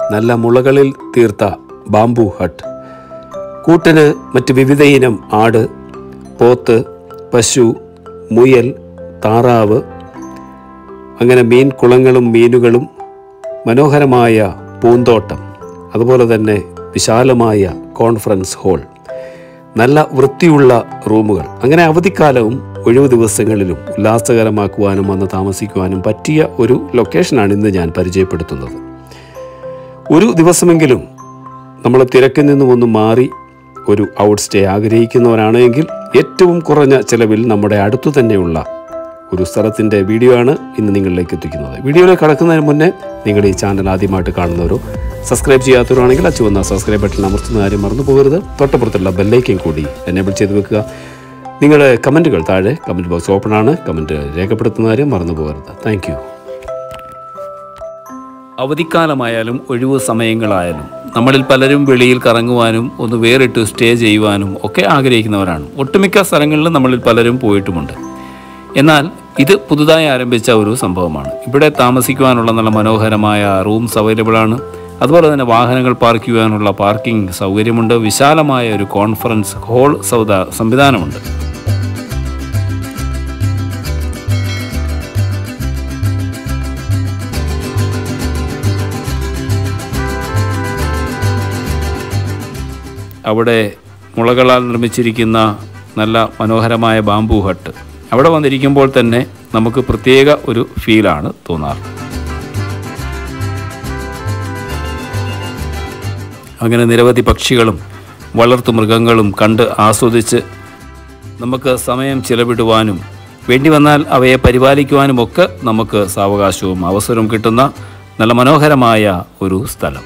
നല്ല മുളകളിൽ തീർത്ത bamboo hut കൂട്ടിന് മറ്റ് വിവിധ ഇനം ആട് പോത്ത് പശു മുയൽ താറാവ് അങ്ങനെ മീൻ കുളങ്ങളും മീനുകളും മനോഹരമായ പൂന്തോട്ടം അതുപോലെ തന്നെ വിശാലമായ കോൺഫറൻസ് ഹാൾ നല്ല വൃത്തിയുള്ള റൂമുകൾ അങ്ങനെ അവധിക്കാലവും ഒഴിവു ദിവസങ്ങളിലും ഉല്ലാസകരമാക്കുവാനും വന്ന് താമസിക്കുവാനും പറ്റിയ ഒരു ലൊക്കേഷനാണ് ഇന്ന് ഞാൻ പരിചയപ്പെടുത്തുന്നത് ഒരു ദിവസമെങ്കിലും നമ്മൾ തിരക്കിൽ നിന്നും ഒന്ന് മാറി ഒരു ഔട്ട് സ്റ്റേ ആഗ്രഹിക്കുന്നവരാണെങ്കിൽ ഏറ്റവും കുറഞ്ഞ ചിലവിൽ നമ്മുടെ അടുത്തു തന്നെയുള്ള ഒരു സ്ഥലത്തിൻ്റെ വീഡിയോ ആണ് ഇന്ന് നിങ്ങളിലേക്ക് എത്തിക്കുന്നത് വീഡിയോയിലേക്ക് കടക്കുന്നതിന് മുന്നേ നിങ്ങൾ ഈ ചാനൽ ആദ്യമായിട്ട് കാണുന്നവരോ സബ്സ്ക്രൈബ് ചെയ്യാത്തവരാണെങ്കിൽ ആ ചുവന്ന സബ്സ്ക്രൈബ് ബട്ടൺ അമർത്തുന്ന കാര്യം മറന്നു പോകരുത് തൊട്ടപ്പുറത്തുള്ള ബെല്ലൈക്കൻ കൂടി എനേബിൾ ചെയ്ത് വെക്കുക നിങ്ങളുടെ കമൻറ്റുകൾ താഴെ കമൻറ്റ് ബോക്സ് ഓപ്പൺ ആണ് കമൻറ്റ് രേഖപ്പെടുത്തുന്ന കാര്യം മറന്നു പോകരുത് താങ്ക് യു അവധിക്കാലമായാലും ഒഴിവു സമയങ്ങളായാലും നമ്മളിൽ പലരും വെളിയിൽ കറങ്ങുവാനും ഒന്ന് വേറിട്ട് സ്റ്റേ ചെയ്യുവാനും ഒക്കെ ആഗ്രഹിക്കുന്നവരാണ് ഒട്ടുമിക്ക സ്ഥലങ്ങളിലും നമ്മളിൽ പലരും പോയിട്ടുമുണ്ട് എന്നാൽ ഇത് പുതുതായി ആരംഭിച്ച ഒരു സംഭവമാണ് ഇവിടെ താമസിക്കുവാനുള്ള നല്ല മനോഹരമായ റൂംസ് അവൈലബിൾ ആണ് അതുപോലെ തന്നെ വാഹനങ്ങൾ പാർക്ക് ചെയ്യുവാനുള്ള പാർക്കിംഗ് സൗകര്യമുണ്ട് വിശാലമായ ഒരു കോൺഫറൻസ് ഹാൾ സൗദ സംവിധാനമുണ്ട് അവിടെ മുളകളാൽ നിർമ്മിച്ചിരിക്കുന്ന നല്ല മനോഹരമായ ബാംബു ഹട്ട് അവിടെ വന്നിരിക്കുമ്പോൾ തന്നെ നമുക്ക് പ്രത്യേക ഒരു ഫീലാണ് തോന്നാറ് അങ്ങനെ നിരവധി പക്ഷികളും വളർത്തു മൃഗങ്ങളും കണ്ട് ആസ്വദിച്ച് നമുക്ക് സമയം ചിലവിടുവാനും വേണ്ടി വന്നാൽ അവയെ പരിപാലിക്കുവാനും ഒക്കെ നമുക്ക് സാവകാശവും അവസരവും കിട്ടുന്ന നല്ല മനോഹരമായ ഒരു സ്ഥലം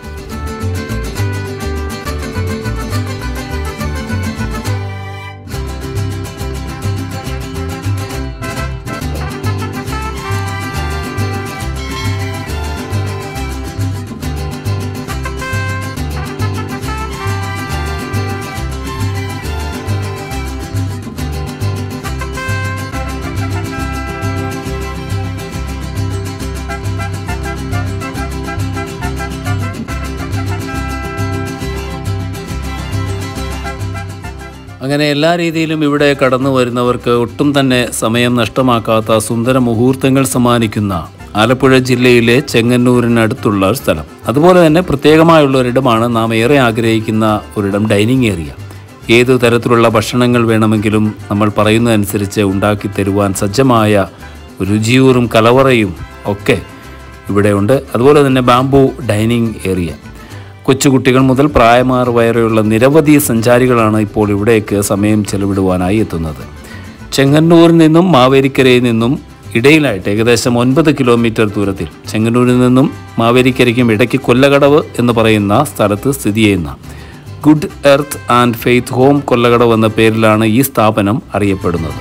അങ്ങനെ എല്ലാ രീതിയിലും ഇവിടെ കടന്നു വരുന്നവർക്ക് ഒട്ടും തന്നെ സമയം നഷ്ടമാക്കാത്ത സുന്ദര മുഹൂർത്തങ്ങൾ സമ്മാനിക്കുന്ന ആലപ്പുഴ ജില്ലയിലെ ചെങ്ങന്നൂരിനടുത്തുള്ള ഒരു സ്ഥലം അതുപോലെ തന്നെ പ്രത്യേകമായുള്ള ഒരിടമാണ് നാം ഏറെ ആഗ്രഹിക്കുന്ന ഒരിടം ഡൈനിങ് ഏരിയ ഏതു തരത്തിലുള്ള ഭക്ഷണങ്ങൾ വേണമെങ്കിലും നമ്മൾ പറയുന്നതനുസരിച്ച് ഉണ്ടാക്കി തരുവാൻ സജ്ജമായ രുചിയൂറും കലവറയും ഒക്കെ ഇവിടെയുണ്ട് അതുപോലെ തന്നെ ബാംബു ഡൈനിങ് ഏരിയ കൊച്ചുകുട്ടികൾ മുതൽ പ്രായമാർ വരെയുള്ള നിരവധി സഞ്ചാരികളാണ് ഇപ്പോൾ ഇവിടേക്ക് സമയം ചെലവിടുവാനായി എത്തുന്നത് ചെങ്ങന്നൂരിൽ നിന്നും മാവേലിക്കരയിൽ നിന്നും ഇടയിലായിട്ട് ഏകദേശം ഒൻപത് കിലോമീറ്റർ ദൂരത്തിൽ ചെങ്ങന്നൂരിൽ നിന്നും മാവേലിക്കരയ്ക്കും ഇടയ്ക്ക് കൊല്ലകടവ് എന്ന് പറയുന്ന സ്ഥലത്ത് സ്ഥിതി ചെയ്യുന്ന good earth and faith home Kollakadavu എന്ന പേരിലാണ് ഈ സ്ഥാപനം അറിയപ്പെടുന്നത്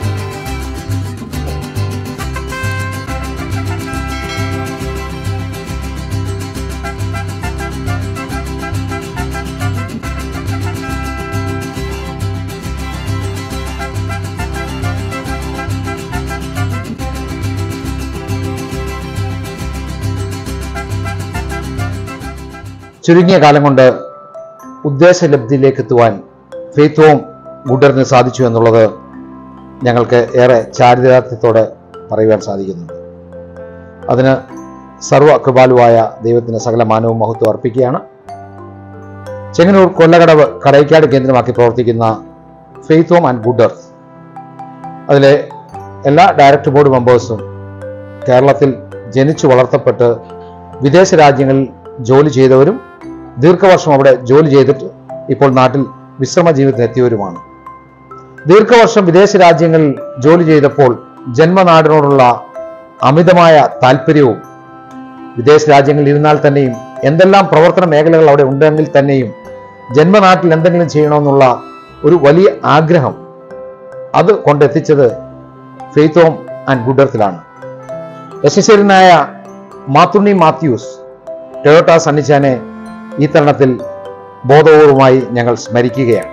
ചുരുങ്ങിയ കാലം കൊണ്ട് ഉദ്ദേശലബ്ധിയിലേക്ക് എത്തുവാൻ ഫെയ്ത്തോം ഗുഡറിന് സാധിച്ചു എന്നുള്ളത് ഞങ്ങൾക്ക് ഏറെ ചാരിതാർത്ഥ്യത്തോടെ പറയുവാൻ സാധിക്കുന്നുണ്ട് അതിന് സർവ കൃപാലുവായ ദൈവത്തിന് സകല മാനവും മഹത്വം അർപ്പിക്കുകയാണ് ചെങ്ങന്നൂർ കൊല്ലകടവ് കടയ്ക്കാട് കേന്ദ്രമാക്കി പ്രവർത്തിക്കുന്ന faith home and good earth അതിലെ എല്ലാ ഡയറക്ടർ ബോർഡ് മെമ്പേഴ്സും കേരളത്തിൽ ജനിച്ചു വളർത്തപ്പെട്ട് വിദേശ രാജ്യങ്ങളിൽ ജോലി ചെയ്തവരും ദീർഘവർഷം അവിടെ ജോലി ചെയ്തിട്ട് ഇപ്പോൾ നാട്ടിൽ വിശ്രമ ജീവിതത്തിന് എത്തിയവരുമാണ് ദീർഘവർഷം വിദേശ രാജ്യങ്ങളിൽ ജോലി ചെയ്തപ്പോൾ ജന്മനാടിനോടുള്ള അമിതമായ താല്പര്യവും വിദേശ രാജ്യങ്ങളിൽ ഇരുന്നാൽ തന്നെയും എന്തെല്ലാം പ്രവർത്തന മേഖലകൾ അവിടെ ഉണ്ടെങ്കിൽ തന്നെയും ജന്മനാട്ടിൽ എന്തെങ്കിലും ചെയ്യണമെന്നുള്ള ഒരു വലിയ ആഗ്രഹം അത് കൊണ്ടെത്തിച്ചത് ഫെയ്ത്ത് ഹോം ആൻഡ് ഗുഡർത്തിലാണ് യശസ്വരനായ മാത്തുണ്ണി മാത്യൂസ് ടൊയോട്ട സണ്ണിച്ചാനെ ഈ തരുണത്തിൽ ബോധപൂർവമായി ഞങ്ങൾ സ്മരിക്കുകയാണ്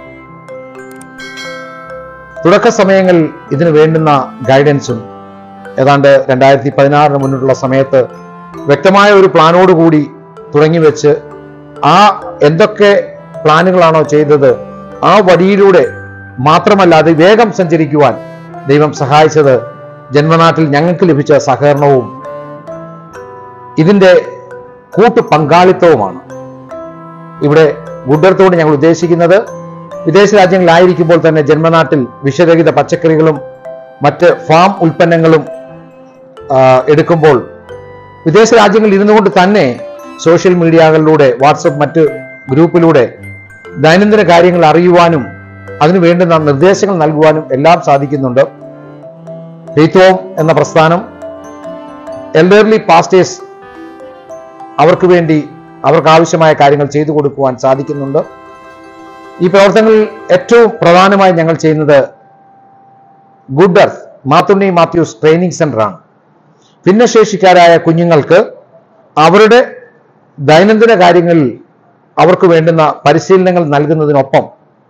തുടക്ക സമയങ്ങളിൽ ഇതിനു വേണ്ടുന്ന ഗൈഡൻസും ഏതാണ്ട് രണ്ടായിരത്തി പതിനാറിന് മുന്നിട്ടുള്ള സമയത്ത് വ്യക്തമായ ഒരു പ്ലാനോടുകൂടി തുടങ്ങി വെച്ച് ആ എന്തൊക്കെ പ്ലാനുകളാണോ ചെയ്തത് ആ വഴിയിലൂടെ മാത്രമല്ല അത് വേഗം സഞ്ചരിക്കുവാൻ ദൈവം സഹായിച്ചത് ജന്മനാട്ടിൽ ഞങ്ങൾക്ക് ലഭിച്ച സഹകരണവും ഇതിന്റെ കൂട്ടു പങ്കാളിത്തവുമാണ് ഇവിടെ ഗുഡർത്തോട് ഞങ്ങൾ ഉദ്ദേശിക്കുന്നത് വിദേശ രാജ്യങ്ങളിലായിരിക്കുമ്പോൾ തന്നെ ജന്മനാട്ടിൽ വിഷരഹിത പച്ചക്കറികളും മറ്റ് ഫാം ഉൽപ്പന്നങ്ങളും ആ, എടുക്കുമ്പോൾ വിദേശ രാജ്യങ്ങളിൽ ഇരുന്നു കൊണ്ട് തന്നെ സോഷ്യൽ മീഡിയകളിലൂടെ വാട്സപ്പ് മറ്റ് ഗ്രൂപ്പിലൂടെ ദൈനംദിന കാര്യങ്ങൾ അറിയുവാനും അതിനു വേണ്ടുന്ന നിർദ്ദേശങ്ങൾ നൽകുവാനും എല്ലാം സാധിക്കുന്നുണ്ട് ഫെയ്ത്ത് എന്ന പ്രസ്ഥാനം എൽഡർലി പാസ്റ്റേഴ്സ് അവർക്ക് വേണ്ടി അവർക്ക് ആവശ്യമായ കാര്യങ്ങൾ ചെയ്തു കൊടുക്കുവാൻ സാധിക്കുന്നുണ്ട് ഈ പ്രവർത്തനങ്ങളിൽ ഏറ്റവും പ്രധാനമായി ഞങ്ങൾ ചെയ്യുന്നത് good earth Mathunni Mathews training സെന്ററാണ് ഭിന്നശേഷിക്കാരായ കുഞ്ഞുങ്ങൾക്ക് അവരുടെ ദൈനംദിന കാര്യങ്ങളിൽ അവർക്ക് വേണ്ടുന്ന പരിശീലനങ്ങൾ നൽകുന്നതിനൊപ്പം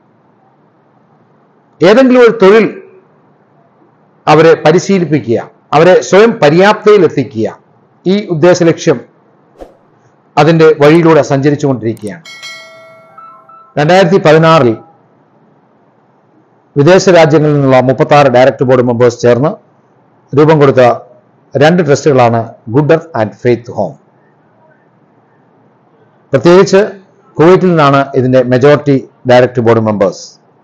ഏതെങ്കിലും ഒരു തൊഴിൽ അവരെ പരിശീലിപ്പിക്കുക അവരെ സ്വയം പര്യാപ്തയിൽ എത്തിക്കുക ഈ ഉദ്ദേശ ലക്ഷ്യം അതിന്റെ വഴിയിലൂടെ സഞ്ചരിച്ചുകൊണ്ടിരിക്കുകയാണ് രണ്ടായിരത്തി പതിനാറിൽ വിദേശ രാജ്യങ്ങളിൽ നിന്നുള്ള മുപ്പത്തി ആറ് ഡയറക്ടർ ബോർഡ് മെമ്പേഴ്സ് ചേർന്ന് രൂപം കൊടുത്ത രണ്ട് ട്രസ്റ്റുകളാണ് good earth and faith home പ്രത്യേകിച്ച് കുവൈറ്റിൽ നിന്നാണ് ഇതിന്റെ മെജോറിറ്റി ഡയറക്ടർ ബോർഡ് മെമ്പേഴ്സ്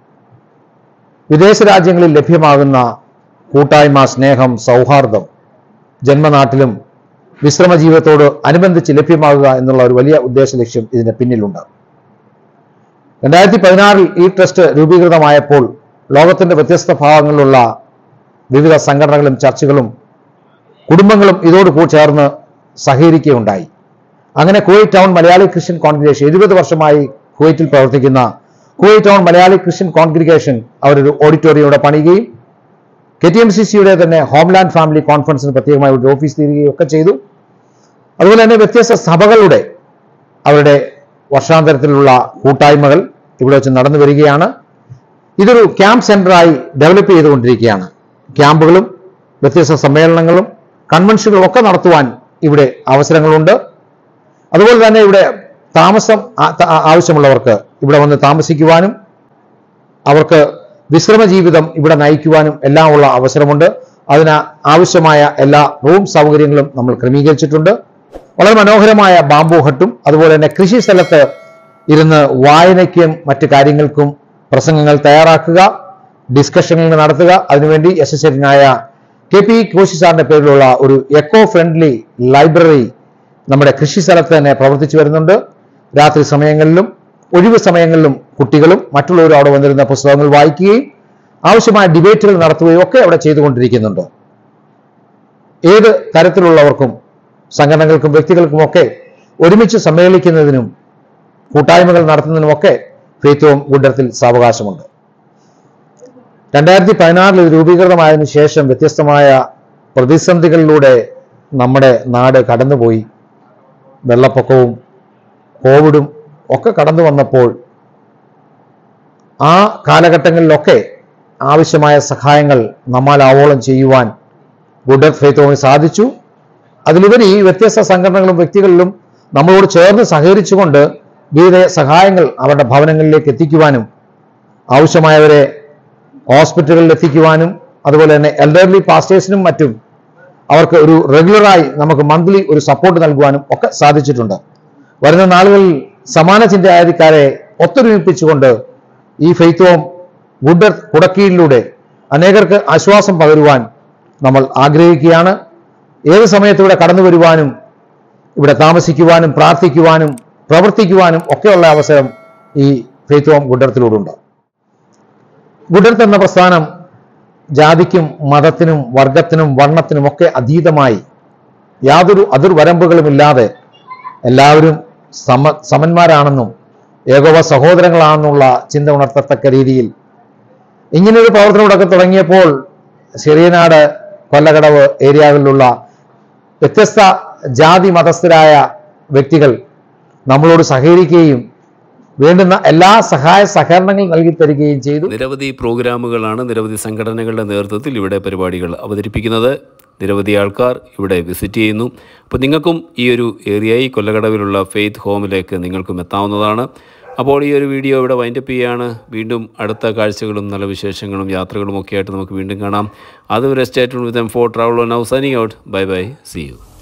വിദേശ രാജ്യങ്ങളിൽ ലഭ്യമാകുന്ന കൂട്ടായ്മ സ്നേഹം സൗഹാർദ്ദം ജന്മനാട്ടിലും വിശ്രമ ജീവിതത്തോട് അനുബന്ധിച്ച് ലഭ്യമാകുക എന്നുള്ള ഒരു വലിയ ഉദ്ദേശ ലക്ഷ്യം ഇതിന്റെ പിന്നിലുണ്ട് രണ്ടായിരത്തി പതിനാറിൽ ഈ ട്രസ്റ്റ് രൂപീകൃതമായപ്പോൾ ലോകത്തിന്റെ വ്യത്യസ്ത ഭാഗങ്ങളിലുള്ള വിവിധ സംഘടനകളും ചർച്ചകളും കുടുംബങ്ങളും ഇതോട് കൂ ചേർന്ന് സഹകരിക്കുകയുണ്ടായി അങ്ങനെ Kuwait town Malayali Christian congregation എഴുപത് വർഷമായി കുവൈറ്റിൽ പ്രവർത്തിക്കുന്ന Kuwait town Malayali Christian congregation അവരൊരു ഓഡിറ്റോറിയം ഇവിടെ പണിയുകയും കെ ടി എം സി സിയുടെ തന്നെ ഹോംലാൻഡ് ഫാമിലി കോൺഫറൻസിന് പ്രത്യേകമായി ഒരു ഓഫീസ് തീരുകയും ഒക്കെ ചെയ്തു അതുപോലെ തന്നെ വ്യത്യസ്ത സഭകളുടെ അവരുടെ വർഷാന്തരത്തിലുള്ള കൂട്ടായ്മകൾ ഇവിടെ വെച്ച് നടന്നു വരികയാണ് ഇതൊരു ക്യാമ്പ് സെന്ററായി ഡെവലപ്പ് ചെയ്തുകൊണ്ടിരിക്കുകയാണ് ക്യാമ്പുകളും വ്യത്യസ്ത സമ്മേളനങ്ങളും കൺവെൻഷനുകളും ഒക്കെ നടത്തുവാൻ ഇവിടെ അവസരങ്ങളുണ്ട് അതുപോലെ തന്നെ ഇവിടെ താമസം ആ- ത- ആ- ആവശ്യമുള്ളവർക്ക് ഇവിടെ വന്ന് താമസിക്കുവാനും അവർക്ക് വിശ്രമ ജീവിതം ഇവിടെ നയിക്കുവാനും എല്ലാം ഉള്ള അവസരമുണ്ട് അതിന് ആവശ്യമായ എല്ലാ റൂം സൗകര്യങ്ങളും നമ്മൾ ക്രമീകരിച്ചിട്ടുണ്ട് വളരെ മനോഹരമായ ബാംബു ഹട്ടും അതുപോലെ തന്നെ കൃഷി സ്ഥലത്ത് ഇരുന്ന് വായനയ്ക്കും മറ്റു കാര്യങ്ങൾക്കും പ്രസംഗങ്ങൾ തയ്യാറാക്കുക ഡിസ്കഷനുകൾ നടത്തുക അതിനുവേണ്ടി എസ്എസ്എനായ കെ പി കോശി സാറിന്റെ പേരിലുള്ള ഒരു എക്കോ ഫ്രണ്ട്ലി ലൈബ്രറി നമ്മുടെ കൃഷി സ്ഥലത്ത് തന്നെ പ്രവർത്തിച്ചു വരുന്നുണ്ട് രാത്രി സമയങ്ങളിലും ഒഴിവ് സമയങ്ങളിലും കുട്ടികളും മറ്റുള്ളവരും അവിടെ വന്നിരുന്ന പുസ്തകങ്ങൾ വായിക്കുകയും ആവശ്യമായ ഡിബേറ്റുകൾ നടത്തുകയും ഒക്കെ അവിടെ ചെയ്തുകൊണ്ടിരിക്കുന്നുണ്ട് ഏത് തരത്തിലുള്ളവർക്കും സംഘടനകൾക്കും വ്യക്തികൾക്കുമൊക്കെ ഒരുമിച്ച് സമ്മേളിക്കുന്നതിനും കൂട്ടായ്മകൾ നടത്തുന്നതിനുമൊക്കെ ഫെയ്ത്തുവം ഗുഡത്തിൽ സാവകാശമുണ്ട് രണ്ടായിരത്തി പതിനാറിൽ ഇത് രൂപീകൃതമായതിനു ശേഷം വ്യത്യസ്തമായ പ്രതിസന്ധികളിലൂടെ നമ്മുടെ നാട് കടന്നുപോയി വെള്ളപ്പൊക്കവും കോവിഡും ഒക്കെ കടന്നു വന്നപ്പോൾ ആ കാലഘട്ടങ്ങളിലൊക്കെ ആവശ്യമായ സഹായങ്ങൾ നമ്മാൽ ആവോളം ചെയ്യുവാൻ ഗുഡ് എർത്ത് ഫെയ്ത്തോമിന് സാധിച്ചു അതിലുപരി വ്യത്യസ്ത സംഘടനകളും വ്യക്തികളിലും നമ്മളോട് ചേർന്ന് സഹകരിച്ചുകൊണ്ട് വിവിധ സഹായങ്ങൾ അവരുടെ ഭവനങ്ങളിലേക്ക് എത്തിക്കുവാനും ആവശ്യമായവരെ ഹോസ്പിറ്റലുകളിൽ എത്തിക്കുവാനും അതുപോലെ തന്നെ എൽഡർലി പാസ്റ്റേഴ്സിനും മറ്റും അവർക്ക് ഒരു റെഗുലറായി നമുക്ക് മന്ത്ലി ഒരു സപ്പോർട്ട് നൽകുവാനും ഒക്കെ സാധിച്ചിട്ടുണ്ട് വരുന്ന നാളുകളിൽ സമാന ചിന്താഗതിക്കാരെ ഒത്തൊരുമിപ്പിച്ചുകൊണ്ട് ഈ ഫെയ്ത്തോം ഗുഡ് എർത്ത് കുടക്കീഴിലൂടെ അനേകർക്ക് ആശ്വാസം പകരുവാൻ നമ്മൾ ആഗ്രഹിക്കുകയാണ് ഏത് സമയത്ത് ഇവിടെ കടന്നു വരുവാനും ഇവിടെ താമസിക്കുവാനും പ്രാർത്ഥിക്കുവാനും പ്രവർത്തിക്കുവാനും ഒക്കെയുള്ള അവസരം ഈ ഫെയ്ത്തോം ഗുഡർത്തിലൂടുണ്ട് ഗുഡർത്ത് എന്ന പ്രസ്ഥാനം ജാതിക്കും മതത്തിനും വർഗത്തിനും വർണ്ണത്തിനും ഒക്കെ അതീതമായി യാതൊരു അതിർവരമ്പുകളുമില്ലാതെ എല്ലാവരും സമ സമന്മാരാണെന്നും ഏകോപ സഹോദരങ്ങളാണെന്നുള്ള ചിന്ത ഉണർത്തത്തക്ക രീതിയിൽ ഇങ്ങനൊരു പ്രവർത്തനം ഇവിടെ തുടങ്ങിയപ്പോൾ ചെറിയനാട് കൊല്ലകടവ് ഏരിയകളിലുള്ള വ്യത്യസ്ത ജാതി മതസ്ഥരായ വ്യക്തികൾ നമ്മളോട് സഹകരിക്കുകയും വേണ്ടുന്ന എല്ലാ സഹായ സഹകരണങ്ങൾ നൽകി തരികയും ചെയ്തു നിരവധി പ്രോഗ്രാമുകളാണ് നിരവധി സംഘടനകളുടെ നേതൃത്വത്തിൽ ഇവിടെ പരിപാടികൾ അവതരിപ്പിക്കുന്നത് നിരവധി ആൾക്കാർ ഇവിടെ വിസിറ്റ് ചെയ്യുന്നു അപ്പോൾ നിങ്ങൾക്കും ഈ ഒരു ഏരിയയിൽ കൊല്ലകടവിലുള്ള ഫെയ്ത്ത് ഹോമിലേക്ക് നിങ്ങൾക്കും എത്താവുന്നതാണ് അപ്പോൾ ഈ ഒരു വീഡിയോ ഇവിടെ വൈൻഡപ്പ് ചെയ്യുകയാണ് വീണ്ടും അടുത്ത കാഴ്ചകളും നല്ല വിശേഷങ്ങളും യാത്രകളും ഒക്കെ ആയിട്ട് നമുക്ക് വീണ്ടും കാണാം അതുവരെ stay with M four travel now signing out bye bye see U